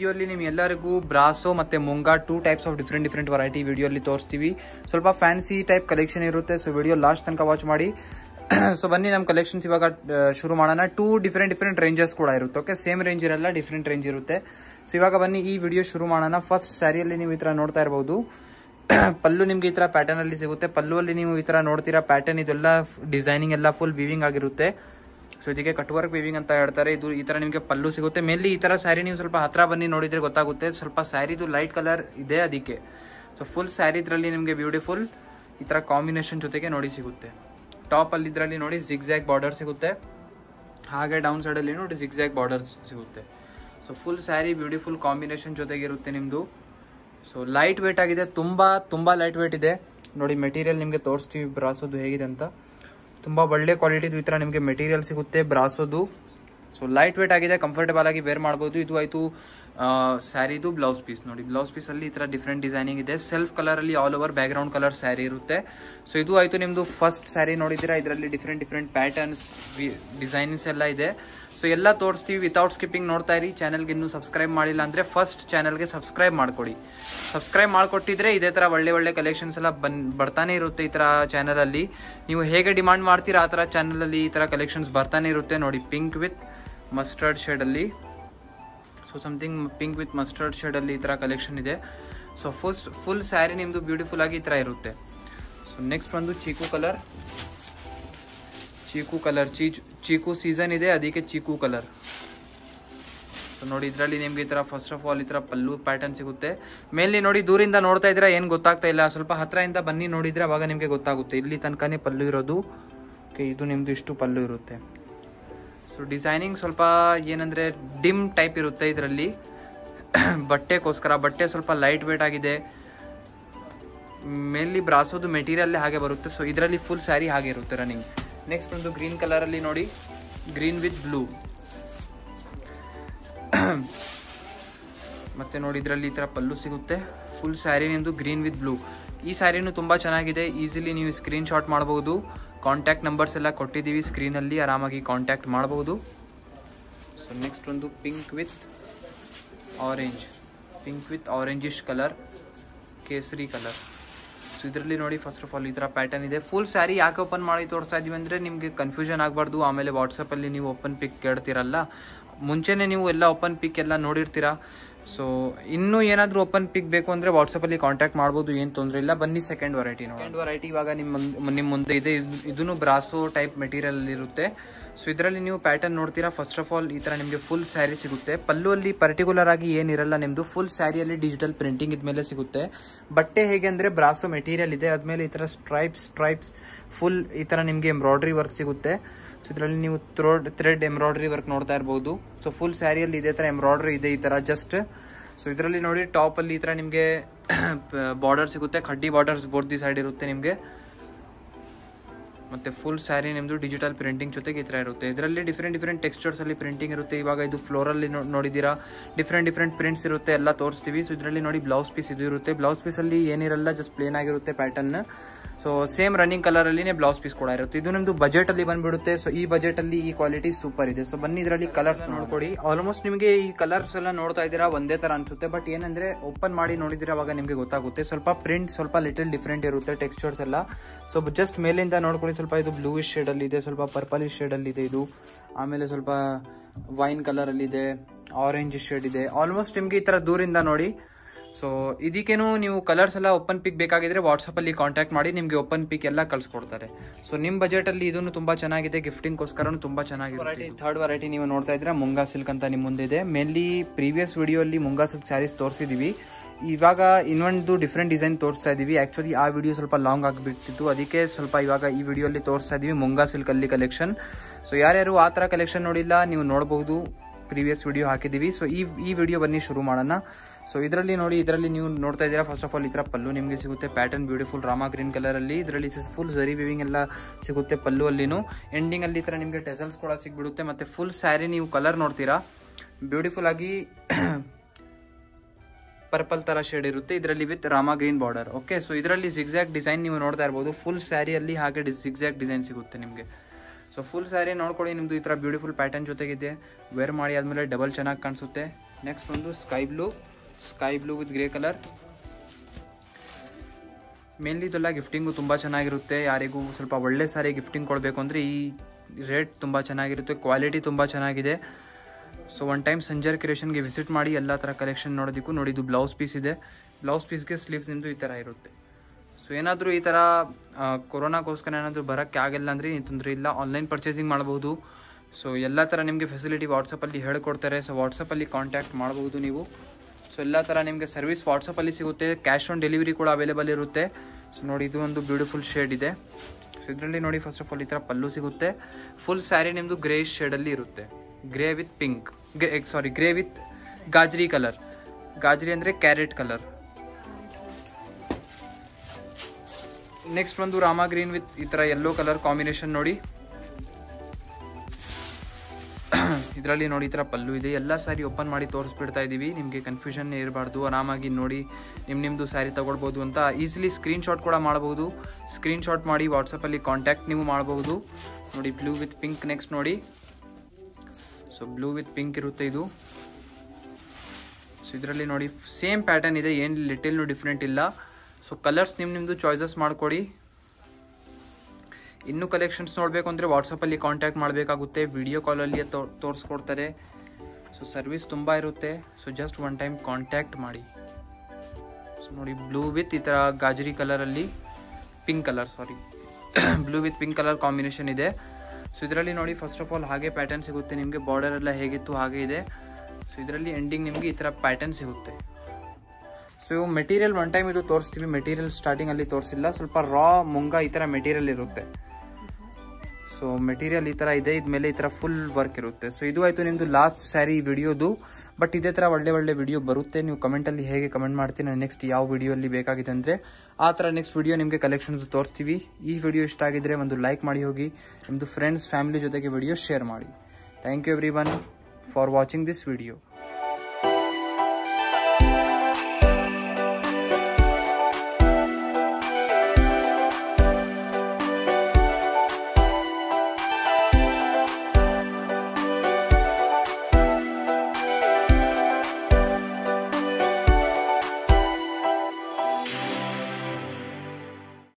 ವಿಡಿಯೋಲಿ ನಿಮ್ ಎಲ್ಲರಿಗೂ ಬ್ರಾಸೋ ಮತ್ತೆ Munga two types of different different variety ವಿಡಿಯೋಲಿ ತೋರಿಸ್ತೀವಿ ಸ್ವಲ್ಪ ಫ್ಯಾನ್ಸಿ ಟೈಪ್ ಕಲೆಕ್ಷನ್ ಇರುತ್ತೆ ಸೊ ವಿಡಿಯೋ ಲಾಸ್ಟ್ ತನಕ ವಾಚ್ ಮಾಡಿ ಸೊ ಬನ್ನಿ ನಮ್ಮ ಕಲೆಕ್ಷನ್ಸ್ ಇವಾಗ ಆ, ಶುರು ಮಾಡೋಣ ಟೂ ಡಿಫ್ರೆಂಟ್ ಡಿಫ್ರೆಂಟ್ ರೇಂಜಸ್ ಕೂಡ ಇರುತ್ತೆ ಓಕೆ ಸೇಮ್ ರೇಂಜ್ ಇರಲ್ಲ ಡಿಫ್ರೆಂಟ್ ರೇಂಜ್ ಇರುತ್ತೆ ಸೊ ಇವಾಗ ಬನ್ನಿ ಈ ವಿಡಿಯೋ ಶುರು ಮಾಡೋಣ ಫಸ್ಟ್ ಸ್ಯಾರಿಯಲ್ಲಿ ನೀವು ಈ ತರ ನೋಡ್ತಾ ಇರಬಹುದು ಪಲ್ಲು ನಿಮ್ಗೆ ಈ ತರ ಪ್ಯಾಟರ್ನ್ ಅಲ್ಲಿ ಸಿಗುತ್ತೆ ಪಲ್ಲು ಅಲ್ಲಿ ನೀವು ಈ ತರ ನೋಡ್ತೀರಾ ಪ್ಯಾಟರ್ನ್ ಇದೆಲ್ಲ ಡಿಸೈನಿಂಗ್ ಎಲ್ಲ ಫುಲ್ ವಿವಿಂಗ್ ಆಗಿರುತ್ತೆ ಸೊ ಇದಕ್ಕೆ ಕಟ್ ವರ್ಕ್ ವಿವಿಂಗ್ ಅಂತ ಹೇಳ್ತಾರೆ ಇದು ಈ ತರ ನಿಮಗೆ ಪಲ್ಲು ಸಿಗುತ್ತೆ ಮೇನ್ಲಿ ಈ ತರ ಸ್ಯಾರಿ ನೀವು ಸ್ವಲ್ಪ ಹತ್ರ ಬನ್ನಿ ನೋಡಿದ್ರೆ ಗೊತ್ತಾಗುತ್ತೆ ಸ್ವಲ್ಪ ಸ್ಯಾರಿದು ಲೈಟ್ ಕಲರ್ ಇದೆ ಅದಕ್ಕೆ ಸೊ ಫುಲ್ ಸ್ಯಾರಿ ಇದ್ರಲ್ಲಿ ನಿಮಗೆ ಬ್ಯೂಟಿಫುಲ್ ಈ ತರ ಕಾಂಬಿನೇಷನ್ ಜೊತೆಗೆ ನೋಡಿ ಸಿಗುತ್ತೆ ಟಾಪ್ ಅಲ್ಲಿ ಇದ್ರಲ್ಲಿ ನೋಡಿ ಜಿಗ್ಜ್ಯಾಗ್ ಬಾರ್ಡರ್ ಸಿಗುತ್ತೆ ಹಾಗೆ ಡೌನ್ ಸೈಡ್ ಅಲ್ಲಿ ನೋಡಿ ಜಿಗ್ಜ್ಯಾಗ್ ಬಾರ್ಡರ್ ಸಿಗುತ್ತೆ so full sari beautiful combination ಜೊತೆಗೆ ಇರುತ್ತೆ ನಿಮ್ದು ಸೊ ಲೈಟ್ ವೇಟ್ ಆಗಿದೆ ತುಂಬಾ ತುಂಬಾ ಲೈಟ್ ವೇಟ್ ಇದೆ ನೋಡಿ ಮೆಟೀರಿಯಲ್ ನಿಮಗೆ ತೋರಿಸ್ತೀವಿ ಬ್ರಾಸೋದು ಹೇಗಿದೆ ಅಂತ ತುಂಬಾ ಒಳ್ಳೆ ಕ್ವಾಲಿಟಿದು ಈ ತರ ನಿಮಗೆ ಮೆಟೀರಿಯಲ್ ಸಿಗುತ್ತೆ ಬ್ರಾಸೋದು ಸೊ ಲೈಟ್ ವೇಟ್ ಆಗಿದೆ ಕಂಫರ್ಟೇಬಲ್ ಆಗಿ ವೇರ್ ಮಾಡ್ಬೋದು ಇದು ಆಯ್ತು ಸ್ಯಾರಿದು ಬ್ಲೌಸ್ ಪೀಸ್ ನೋಡಿ ಬ್ಲೌಸ್ ಪೀಸ್ ಅಲ್ಲಿ ಈ ತರ ಡಿಫ್ರೆಂಟ್ ಡಿಸೈನಿಂಗ್ ಇದೆ ಸೆಲ್ಫ್ ಕಲರ್ ಅಲ್ಲಿ all over background colour sari ಇರುತ್ತೆ ಸೊ ಇದು ಆಯ್ತು ನಿಮ್ದು ಫಸ್ಟ್ ಸ್ಯಾರಿ ನೋಡಿದಿರಾ ಇದರಲ್ಲಿ ಡಿಫ್ರೆಂಟ್ ಡಿಫ್ರೆಂಟ್ ಪ್ಯಾಟರ್ನ್ಸ್ ಡಿಸೈನ್ಸ್ ಎಲ್ಲ ಇದೆ ಸೊ ಎಲ್ಲ ತೋರಿಸ್ತೀವಿ ವಿತೌಟ್ ಸ್ಕಿಪ್ಪಿಂಗ್ ನೋಡ್ತಾ ಇರಿ ಚಾನಲ್ಗೆ ಇನ್ನೂ ಸಬ್ಸ್ಕ್ರೈಬ್ ಮಾಡಿಲ್ಲ ಅಂದ್ರೆ ಫಸ್ಟ್ ಚಾನಲ್ಗೆ ಸಬ್ಸ್ಕ್ರೈಬ್ ಮಾಡ್ಕೊಡಿ ಸಬ್ಸ್ಕ್ರೈಬ್ ಮಾಡ್ಕೊಟ್ಟಿದ್ರೆ ಇದೇ ತರ ಒಳ್ಳೆ ಒಳ್ಳೆ ಕಲೆಕ್ಷನ್ಸ್ ಎಲ್ಲ ಬನ್ ಬರ್ತಾನೆ ಇರುತ್ತೆ ಈ ತರ ಚಾನಲ್ ಅಲ್ಲಿ ನೀವು ಹೇಗೆ ಡಿಮಾಂಡ್ ಮಾಡ್ತೀರಾ ಆ ತರ ಚಾನಲ್ ಅಲ್ಲಿ ಈ ತರ ಕಲೆಕ್ಷನ್ಸ್ ಬರ್ತಾನೆ ಇರುತ್ತೆ ನೋಡಿ ಪಿಂಕ್ ವಿತ್ ಮಸ್ಟರ್ಡ್ ಶೇಡ್ ಅಲ್ಲಿ so something pink with mustard shade ಅಲ್ಲಿ ಈ ತರ ಕಲೆಕ್ಷನ್ ಇದೆ ಸೊ ಫಸ್ಟ್ ಫುಲ್ ಸ್ಯಾರಿ ನಿಮ್ದು ಬ್ಯೂಟಿಫುಲ್ ಆಗಿ ಈ ತರ ಇರುತ್ತೆ ಸೊ ನೆಕ್ಸ್ಟ್ ಬಂದು ಚೀಕು ಕಲರ್ ಚೀಕು ಕಲರ್ ಚೀಚ್ ಚೀಕು ಸೀಸನ್ ಇದೆ ಅದಕ್ಕೆ ಚೀಕು ಕಲರ್ ಸೊ ನೋಡಿ ಇದರಲ್ಲಿ ನಿಮ್ಗೆ ಈ ತರ ಫಸ್ಟ್ ಆಫ್ ಆಲ್ ಈ ತರ ಪಲ್ಲು ಪ್ಯಾಟರ್ನ್ ಸಿಗುತ್ತೆ ಮೇನ್ಲಿ ನೋಡಿ ದೂರಿಂದ ನೋಡ್ತಾ ಇದ್ರೆ ಏನ್ ಗೊತ್ತಾಗ್ತಾ ಇಲ್ಲ ಸ್ವಲ್ಪ ಹತ್ರದಿಂದ ಬನ್ನಿ ನೋಡಿದ್ರೆ ಅವಾಗ ನಿಮ್ಗೆ ಗೊತ್ತಾಗುತ್ತೆ ಇಲ್ಲಿ ತನಕನೇ ಪಲ್ಲು ಇರೋದು ಓಕೆ ಇದು ನಿಮ್ದು ಇಷ್ಟು ಪಲ್ಲು ಇರುತ್ತೆ ಸೊ ಡಿಸೈನಿಂಗ್ ಸ್ವಲ್ಪ ಏನಂದ್ರೆ ಡಿಮ್ ಟೈಪ್ ಇರುತ್ತೆ ಇದರಲ್ಲಿ ಬಟ್ಟೆಗೋಸ್ಕರ ಬಟ್ಟೆ ಸ್ವಲ್ಪ ಲೈಟ್ ವೇಟ್ ಆಗಿದೆ ಮೇನ್ಲಿ ಬ್ರಾಸೋದು ಮೆಟೀರಿಯಲ್ ಹಾಗೆ ಬರುತ್ತೆ ಸೊ ಇದರಲ್ಲಿ ಫುಲ್ ಸ್ಯಾರಿ ಹಾಗೆ ಇರುತ್ತೆ ರನ್ನಿಂಗ್ ನೆಕ್ಸ್ಟ್ ಒಂದು ಗ್ರೀನ್ ಕಲರ್ ಅಲ್ಲಿ ನೋಡಿ ಗ್ರೀನ್ ವಿತ್ ಬ್ಲೂ ಮತ್ತೆ ನೋಡಿ ಇದರಲ್ಲಿ ಈ ತರ ಪಲ್ಲು ಸಿಗುತ್ತೆ ಫುಲ್ ಸ್ಯಾರಿ ನಿಮ್ದು ಗ್ರೀನ್ ವಿತ್ ಬ್ಲೂ ಈ ಸ್ಯಾರಿನೂ ತುಂಬಾ ಚೆನ್ನಾಗಿದೆ ಈಸಿಲಿ ನೀವು ಸ್ಕ್ರೀನ್ ಶಾಟ್ ಮಾಡಬಹುದು ಕಾಂಟ್ಯಾಕ್ಟ್ ನಂಬರ್ಸ್ ಎಲ್ಲ ಕೊಟ್ಟಿದ್ದೀವಿ ಸ್ಕ್ರೀನಲ್ಲಿ ಆರಾಮಾಗಿ ಕಾಂಟ್ಯಾಕ್ಟ್ ಮಾಡಬಹುದು ಸೊ ನೆಕ್ಸ್ಟ್ ಒಂದು pink with orange pink with orangish colour ಕೇಸರಿ ಕಲರ್ ಸೊ ಇದರಲ್ಲಿ ನೋಡಿ ಫಸ್ಟ್ ಆಫ್ ಆಲ್ ಈ ಥರ ಪ್ಯಾಟರ್ನ್ ಇದೆ ಫುಲ್ ಸ್ಯಾರಿ ಯಾಕೆ ಓಪನ್ ಮಾಡಿ ತೋರಿಸ್ತಾ ಇದೀವಿ ಅಂದರೆ ನಿಮಗೆ ಕನ್ಫ್ಯೂಷನ್ ಆಗಬಾರ್ದು ಆಮೇಲೆ ವಾಟ್ಸಪ್ಪಲ್ಲಿ ನೀವು ಓಪನ್ ಪಿಕ್ ಕೇಳ್ತೀರಲ್ಲ ಮುಂಚೆನೇ ನೀವು ಎಲ್ಲ ಓಪನ್ ಪಿಕ್ ಎಲ್ಲ ನೋಡಿರ್ತೀರಾ ಸೊ ಇನ್ನೂ ಏನಾದರೂ ಓಪನ್ ಪಿಕ್ ಬೇಕು ಅಂದರೆ ವಾಟ್ಸಪ್ಪಲ್ಲಿ ಕಾಂಟ್ಯಾಕ್ಟ್ ಮಾಡ್ಬೋದು ಏನು ತೊಂದರೆ ಇಲ್ಲ ಬನ್ನಿ ಸೆಕೆಂಡ್ ವೆರೈಟಿ ಸೆಕೆಂಡ್ ವೆರೈಟಿ ಇವಾಗ ನಿಮ್ಮ ಮುಂದೆ- ನಿಮ್ಮ ಮುಂದೆ ಇದೆ ಇದೂ ಬ್ರಾಸೋ ಟೈಪ್ ಮೆಟೀರಿಯಲ್ ಇರುತ್ತೆ ಸೊ ಇದರಲ್ಲಿ ನೀವು ಪ್ಯಾಟರ್ನ್ ನೋಡ್ತೀರಾ ಫಸ್ಟ್ ಆಫ್ ಆಲ್ ಈ ತರ ನಿಮಗೆ ಫುಲ್ ಸ್ಯಾರಿ ಸಿಗುತ್ತೆ ಪಲ್ಲು ಅಲ್ಲಿ ಪರ್ಟಿಕ್ಯುಲರ್ ಆಗಿ ಏನಿರಲ್ಲ ನಿಮ್ದು ಫುಲ್ ಸ್ಯಾರಿಯಲ್ಲಿ ಡಿಜಿಟಲ್ ಪ್ರಿಂಟಿಂಗ್ ಇದ್ಮೇಲೆ ಸಿಗುತ್ತೆ ಬಟ್ಟೆ ಹೇಗೆ ಅಂದ್ರೆ ಬ್ರಾಸೋ ಮೆಟೀರಿಯಲ್ ಇದೆ ಅದ್ಮೇಲೆ ಈ ತರ ಸ್ಟ್ರೈಪ್ಸ್ ಸ್ಟ್ರೈಪ್ಸ್ ಫುಲ್ ಈ ತರ ನಿಮಗೆ ಎಂಬ್ರಾಯ್ಡ್ರಿ ವರ್ಕ್ ಸಿಗುತ್ತೆ ಸೊ ಇದರಲ್ಲಿ ನೀವು ಥ್ರೋಡ್ ಥ್ರೆಡ್ ಎಂಬ್ರಾಯ್ಡ್ರಿ ವರ್ಕ್ ನೋಡ್ತಾ ಇರಬಹುದು ಸೊ ಫುಲ್ ಸ್ಯಾರಿಯಲ್ಲಿ ಇದೇ ತರ ಎಂಬ್ರಾಯ್ಡ್ರಿ ಇದೆ ಈ ತರ ಜಸ್ಟ್ ಸೊ ಇದರಲ್ಲಿ ನೋಡಿ ಟಾಪ್ ಅಲ್ಲಿ ಈ ತರ ನಿಮಗೆ ಬಾರ್ಡರ್ ಸಿಗುತ್ತೆ ಖಡ್ಡಿ ಬಾರ್ಡರ್ಸ್ ಬೋರ್ದಿ ಸೈಡ್ ಇರುತ್ತೆ ನಿಮಗೆ ಮತ್ತೆ ಫುಲ್ ಸ್ಯಾರಿ ನಿಮ್ದು ಡಿಜಿಟಲ್ ಪ್ರಿಂಟಿಂಗ್ ಜೊತೆಗೆ ಈ ಥರ ಇರುತ್ತೆ ಇದರಲ್ಲಿ ಡಿಫ್ರೆಂಟ್ ಡಿಫ್ರೆಂಟ್ ಟೆಕ್ಸ್ಚರ್ಸ್ ಅಲ್ಲಿ ಪ್ರಿಂಟಿಂಗ್ ಇರುತ್ತೆ ಇವಾಗ ಇದು ಫ್ಲೋರಲ್ಲಿ ನೋಡಿದ್ದೀರಾ ಡಿಫ್ರೆಂಟ್ ಡಿಫ್ರೆಂಟ್ ಪ್ರಿಂಟ್ಸ್ ಇರುತ್ತೆ ಎಲ್ಲ ತೋರಿಸ್ತೀವಿ ಸೊ ಇದರಲ್ಲಿ ನೋಡಿ ಬ್ಲೌಸ್ ಪೀಸ್ ಇದು ಇರುತ್ತೆ ಬ್ಲೌಸ್ ಪೀಸ್ ಅಲ್ಲಿ ಏನಿರಲ್ಲ ಜಸ್ಟ್ ಪ್ಲೇನ್ ಆಗಿರುತ್ತೆ pattern so same running colour ಅಲ್ಲಿನೇ ಬ್ಲೌಸ್ ಪೀಸ್ ಕೂಡ ಇರುತ್ತೆ ಇದು ನಿಮ್ದು ಬಜೆಟ್ ಅಲ್ಲಿ ಬಂದ್ಬಿಡುತ್ತೆ ಸೊ ಈ ಬಜೆಟ್ ಅಲ್ಲಿ ಈ ಕ್ವಾಲಿಟಿ ಸೂಪರ್ ಇದೆ ಸೊ ಬನ್ನಿ ಇದರಲ್ಲಿ ಕಲರ್ಸ್ ನೋಡ್ಕೊಡಿ ಆಲ್ಮೋಸ್ಟ್ ನಿಮಗೆ ಈ ಕಲರ್ಸ್ ಎಲ್ಲ ನೋಡ್ತಾ ಇದ್ದೀರಾ ಒಂದೇ ತರ ಅನ್ಸುತ್ತೆ ಬಟ್ ಏನಂದ್ರೆ ಓಪನ್ ಮಾಡಿ ನೋಡಿದ್ರೆ ಅವಾಗ ನಿಮಗೆ ಗೊತ್ತಾಗುತ್ತೆ ಸ್ವಲ್ಪ ಪ್ರಿಂಟ್ ಸ್ವಲ್ಪ ಲಿಟಲ್ ಡಿಫ್ರೆಂಟ್ ಇರುತ್ತೆ ಟೆಕ್ಸ್ಚರ್ಸ್ ಎಲ್ಲ ಸೊ ಜಸ್ಟ್ ಮೇಲಿಂದ ನೋಡ್ಕೊಳ್ಳಿ ಸ್ವಲ್ಪ ಇದು ಬ್ಲೂಯಿಶ್ ಶೇಡ್ ಅಲ್ಲಿ ಇದೆ ಸ್ವಲ್ಪ ಪರ್ಪಲ್ ಶೇಡ್ ಅಲ್ಲಿ ಇದೆ ಇದು ಆಮೇಲೆ ಸ್ವಲ್ಪ ವೈನ್ ಕಲರ್ ಅಲ್ಲಿ ಇದೆ ಆರೆಂಜ್ ಶೇಡ್ ಇದೆ ಆಲ್ಮೋಸ್ಟ್ ನಿಮ್ಗೆ ಈ ತರ ದೂರಿಂದ ನೋಡಿ ಸೊ ಇದಕ್ಕೇನು ನೀವು ಕಲರ್ಸ್ ಎಲ್ಲ ಓಪನ್ ಪಿಕ್ ಬೇಕಾಗಿದ್ರೆ ವಾಟ್ಸಪ್ ಅಲ್ಲಿ ಕಾಂಟ್ಯಾಕ್ಟ್ ಮಾಡಿ ನಿಮ್ಗೆ ಓಪನ್ ಪಿಕ್ ಎಲ್ಲ ಕಳ್ಸಿಕೊಡ್ತಾರೆ ಸೊ ನಿಮ್ ಬಜೆಟ್ ಅಲ್ಲಿ ಇದನ್ನು ತುಂಬಾ ಚೆನ್ನಾಗಿದೆ ಗಿಫ್ಟಿಂಗ್ಗೋಸ್ಕರನು ತುಂಬಾ ಚೆನ್ನಾಗಿದೆ ಥರ್ಡ್ ವೆರೈಟಿ ನೀವು ನೋಡ್ತಾ ಇದ್ರೆ ಮುಂಗಾ ಸಿಲ್ಕ್ ಅಂತ ನಿಮ್ ಮುಂದೆ ಇದೆ ಮೇನ್ಲಿ ಪ್ರೀವಿಯಸ್ ವಿಡಿಯೋ ಅಲ್ಲಿ ಮುಂಗಾ ಸಿಲ್ಕ್ ಸ್ಯಾರೀಸ್ ತೋರಿಸಿದೀವಿ ಇವಾಗ ಇನ್ನೊಂದು ಡಿಫ್ರೆಂಟ್ ಡಿಸೈನ್ ತೋರಿಸ್ತಾ ಇದೀವಿ ಆಕ್ಚುಲಿ ಆ ವಿಡಿಯೋ ಸ್ವಲ್ಪ ಲಾಂಗ್ ಆಗಿಬಿಟ್ಟಿತ್ತು ಅದಕ್ಕೆ ಸ್ವಲ್ಪ ಇವಾಗ ಈ ವಿಡಿಯೋ ಅಲ್ಲಿ ತೋರಿಸ್ತಾ ಇದೀವಿ ಮುಂಗಾ ಸಿಲ್ಕ್ ಅಲ್ಲಿ ಕಲೆಕ್ಷನ್ ಸೊ ಯಾರ್ಯಾರು ಆ ತರ ಕಲೆಕ್ಷನ್ ನೋಡಿಲ್ಲ ನೀವು ನೋಡಬಹುದು ಪ್ರೀವಿಯಸ್ ವಿಡಿಯೋ ಹಾಕಿದೀವಿ ಸೊ ಈ ಈ ವಿಡಿಯೋ ಬನ್ನಿ ಶುರು ಮಾಡೋಣ ಸೊ ಇದರಲ್ಲಿ ನೋಡಿ ಇದರಲ್ಲಿ ನೀವು ನೋಡ್ತಾ ಇದ್ದೀರಾ ಫಸ್ಟ್ ಆಫ್ ಆಲ್ ಈ ತರ ಪಲ್ಲು ನಿಮಗೆ ಸಿಗುತ್ತೆ pattern beautiful Rama green colour ಅಲ್ಲಿ ಇದರಲ್ಲಿ ಫುಲ್ ಜರಿ ವಿವಿಂಗ್ ಎಲ್ಲ ಸಿಗುತ್ತೆ ಪಲ್ಲು ಅಲ್ಲಿನೂ ಎಂಡಿಂಗ್ ಅಲ್ಲಿ ಈ ತರ ನಿಮಗೆ ಟೆಸಲ್ಸ್ ಕೂಡ ಸಿಗ್ಬಿಡುತ್ತೆ ಮತ್ತೆ ಫುಲ್ ಸ್ಯಾರಿ ನೀವು ಕಲರ್ ನೋಡ್ತೀರಾ ಬ್ಯೂಟಿಫುಲ್ ಆಗಿ ಪರ್ಪಲ್ ತರ ಶೇಡ್ ಇರುತ್ತೆ ಇದರಲ್ಲಿ with Rama green border okay so ಇದರಲ್ಲಿ ಜಿಗ್ಜಾಕ್ ಡಿಸೈನ್ ನೀವು ನೋಡ್ತಾ ಇರಬಹುದು ಫುಲ್ ಸ್ಯಾರಿಯಲ್ಲಿ ಹಾಗೆ ಜಿಗ್ಜಾಕ್ ಡಿಸೈನ್ ಸಿಗುತ್ತೆ ನಿಮಗೆ ಸೊ ಫುಲ್ ಸ್ಯಾರಿ ನೋಡ್ಕೊಳ್ಳಿ ನಿಮ್ದು ಈ ತರ ಬ್ಯೂಟಿಫುಲ್ ಪ್ಯಾಟರ್ನ್ ಜೊತೆಗಿದೆ ವೇರ್ ಮಾಡಿ ಆದ್ಮೇಲೆ ಡಬಲ್ ಚೆನ್ನಾಗಿ ಕಾಣಿಸುತ್ತೆ ನೆಕ್ಸ್ಟ್ ಒಂದು sky blue sky blue with grey colour mainly ಇದೆಲ್ಲ ಗಿಫ್ಟಿಂಗು ತುಂಬ ಚೆನ್ನಾಗಿರುತ್ತೆ ಯಾರಿಗೂ ಸ್ವಲ್ಪ ಒಳ್ಳೆ ಸಾರಿ ಗಿಫ್ಟಿಂಗ್ ಕೊಡಬೇಕು ಅಂದರೆ ಈ ರೇಟ್ ತುಂಬ ಚೆನ್ನಾಗಿರುತ್ತೆ ಕ್ವಾಲಿಟಿ ತುಂಬ ಚೆನ್ನಾಗಿದೆ ಸೊ ಒನ್ ಟೈಮ್ ಸಂಜರ್ ಕ್ರಿಯೇಷನ್ಗೆ ವಿಸಿಟ್ ಮಾಡಿ ಎಲ್ಲ ಥರ ಕಲೆಕ್ಷನ್ ನೋಡೋದಕ್ಕೂ ನೋಡಿ ಇದು ಬ್ಲೌಸ್ ಪೀಸ್ ಇದೆ ಬ್ಲೌಸ್ ಪೀಸ್ಗೆ ಸ್ಲೀವ್ಸ್ ನಿಮ್ಮದು ಈ ಥರ ಇರುತ್ತೆ ಸೊ ಏನಾದರೂ ಈ ಥರ ಆ, ಕೊರೋನಾಗೋಸ್ಕರ ಏನಾದರೂ ಬರೋಕ್ಕೆ ಆಗಿಲ್ಲ ಅಂದರೆ ಏನು ತೊಂದರೆ ಇಲ್ಲ ಆನ್ಲೈನ್ ಪರ್ಚೇಸಿಂಗ್ ಮಾಡ್ಬೋದು ಸೊ ಎಲ್ಲ ಥರ ನಿಮಗೆ ಫೆಸಿಲಿಟಿ ವಾಟ್ಸಪ್ಪಲ್ಲಿ ಹೇಳ್ಕೊಡ್ತಾರೆ ಸೊ ವಾಟ್ಸಪ್ಪಲ್ಲಿ ಕಾಂಟ್ಯಾಕ್ಟ್ ಮಾಡ್ಬೋದು ನೀವು ಸೊ ಎಲ್ಲ ಥರ ನಿಮಗೆ ಸರ್ವಿಸ್ ವಾಟ್ಸಪ್ಪಲ್ಲಿ ಸಿಗುತ್ತೆ ಕ್ಯಾಶ್ ಆನ್ ಡೆಲಿವರಿ ಕೂಡ ಅವೈಲೇಬಲ್ ಇರುತ್ತೆ ಸೊ ನೋಡಿ ಇದು ಒಂದು ಬ್ಯೂಟಿಫುಲ್ ಶೇಡ್ ಇದೆ ಸೊ ಇದರಲ್ಲಿ ನೋಡಿ ಫಸ್ಟ್ ಆಫ್ ಆಲ್ ಈ ಥರ ಪಲ್ಲು ಸಿಗುತ್ತೆ ಫುಲ್ ಸ್ಯಾರಿ ನಿಮ್ಮದು ಗ್ರೇ ಶೇಡಲ್ಲಿ ಇರುತ್ತೆ grey with pink sari grey with ಗಾಜರಿ ಕಲರ್ ಗಾಜರಿ ಅಂದರೆ ಕ್ಯಾರೆಟ್ ಕಲರ್ ನೆಕ್ಸ್ಟ್ ಒಂದು ರಾಮ ಗ್ರೀನ್ ವಿತ್ ಈ ಥರ ಯೆಲ್ಲೋ ಕಲರ್ ಕಾಂಬಿನೇಷನ್ ನೋಡಿ ಇದರಲ್ಲಿ ನೋಡಿ ಈ ಥರ ಪಲ್ಲು ಇದೆ ಎಲ್ಲ ಸ್ಯಾರಿ ಓಪನ್ ಮಾಡಿ ತೋರಿಸ್ಬಿಡ್ತಾ ಇದ್ದೀವಿ ನಿಮಗೆ ಕನ್ಫ್ಯೂಷನ್ ಇರಬಾರ್ದು ಆರಾಮಾಗಿ ನೋಡಿ ನಿಮ್ಮ ನಿಮ್ಮದು ಸ್ಯಾರಿ ತೊಗೊಳ್ಬೋದು ಅಂತ ಈಸಿಲಿ ಸ್ಕ್ರೀನ್ಶಾಟ್ ಕೂಡ ಮಾಡ್ಬೋದು ಸ್ಕ್ರೀನ್ಶಾಟ್ ಮಾಡಿ ವಾಟ್ಸಪ್ಪಲ್ಲಿ ಕಾಂಟ್ಯಾಕ್ಟ್ ನೀವು ಮಾಡ್ಬೋದು ನೋಡಿ ಬ್ಲೂ ವಿತ್ ಪಿಂಕ್ ನೆಕ್ಸ್ಟ್ ನೋಡಿ ಸೊ ಬ್ಲೂ ವಿತ್ ಪಿಂಕ್ ಇರುತ್ತೆ ಇದು ಸೊ ಇದರಲ್ಲಿ ನೋಡಿ ಸೇಮ್ ಪ್ಯಾಟರ್ನ್ ಇದೆ ಏನು ಲಿಟಿಲ್ನು ಡಿಫ್ರೆಂಟ್ ಇಲ್ಲ ಸೊ ಕಲರ್ಸ್ ನಿಮ್ಮ ನಿಮ್ಮದು ಚಾಯ್ಸಸ್ ಮಾಡಿಕೊಡಿ ಇನ್ನೂ ಕಲೆಕ್ಷನ್ಸ್ ನೋಡಬೇಕು ಅಂದರೆ ವಾಟ್ಸಪ್ಪಲ್ಲಿ ಕಾಂಟ್ಯಾಕ್ಟ್ ಮಾಡಬೇಕಾಗುತ್ತೆ ವಿಡಿಯೋ ಕಾಲಲ್ಲಿ ತೋರಿಸ್ಕೊಡ್ತಾರೆ ಸೊ ಸರ್ವಿಸ್ ತುಂಬ ಇರುತ್ತೆ so just one time contact ಮಾಡಿ ಸೊ ನೋಡಿ ಬ್ಲೂ ವಿತ್ ಈ ಥರ ಗಾಜರಿ ಕಲರಲ್ಲಿ pink colour sari blue with pink colour combination ಇದೆ ಸೊ ಇದರಲ್ಲಿ ನೋಡಿ ಫಸ್ಟ್ ಆಫ್ ಆಲ್ ಹಾಗೆ ಪ್ಯಾಟರ್ನ್ ಸಿಗುತ್ತೆ ನಿಮಗೆ ಬಾರ್ಡರ್ ಎಲ್ಲ ಹೇಗಿತ್ತು ಹಾಗೆ ಇದೆ ಸೊ ಇದರಲ್ಲಿ ಎಂಡಿಂಗ್ ನಿಮಗೆ ಈ ಥರ ಪ್ಯಾಟರ್ನ್ ಸಿಗುತ್ತೆ ಸೊ ಇವು ಮೆಟೀರಿಯಲ್ ಒನ್ ಟೈಮ್ ಇದು ತೋರಿಸ್ತೀವಿ ಮೆಟೀರಿಯಲ್ ಸ್ಟಾರ್ಟಿಂಗಲ್ಲಿ ತೋರಿಸಿಲ್ಲ ಸ್ವಲ್ಪ ರಾ ಮುಂಗ ಈ ಥರ ಮೆಟೀರಿಯಲ್ ಇರುತ್ತೆ ಸೊ ಮೆಟೀರಿಯಲ್ ಈ ಥರ ಇದೆ ಇದ್ಮೇಲೆ ಈ ಥರ ಫುಲ್ ವರ್ಕ್ ಇರುತ್ತೆ ಸೊ ಇದು ಆಯಿತು ನಿಮ್ಮದು ಲಾಸ್ಟ್ ಸ್ಯಾರಿ ವಿಡಿಯೋದು ಬಟ್ ಇದೇ ಥರ ಒಳ್ಳೆ ಒಳ್ಳೆ ವಿಡಿಯೋ ಬರುತ್ತೆ ನೀವು ಕಮೆಂಟಲ್ಲಿ ಹೇಗೆ ಕಮೆಂಟ್ ಮಾಡ್ತೀನಿ ನಾನು ನೆಕ್ಸ್ಟ್ ಯಾವ ವಿಡಿಯೋಲ್ಲಿ ಬೇಕಾಗಿದೆ ಅಂದರೆ ಆ ಥರ ನೆಕ್ಸ್ಟ್ ವಿಡಿಯೋ ನಿಮಗೆ ಕಲೆಕ್ಷನ್ಸ್ ತೋರಿಸ್ತೀವಿ ಈ ವಿಡಿಯೋ ಇಷ್ಟ ಆಗಿದ್ರೆ ಒಂದು ಲೈಕ್ ಮಾಡಿ ಹೋಗಿ ನಿಮ್ಮದು ಫ್ರೆಂಡ್ಸ್ ಫ್ಯಾಮಿಲಿ ಜೊತೆಗೆ ವಿಡಿಯೋ ಶೇರ್ ಮಾಡಿ thank you everyone for watching this video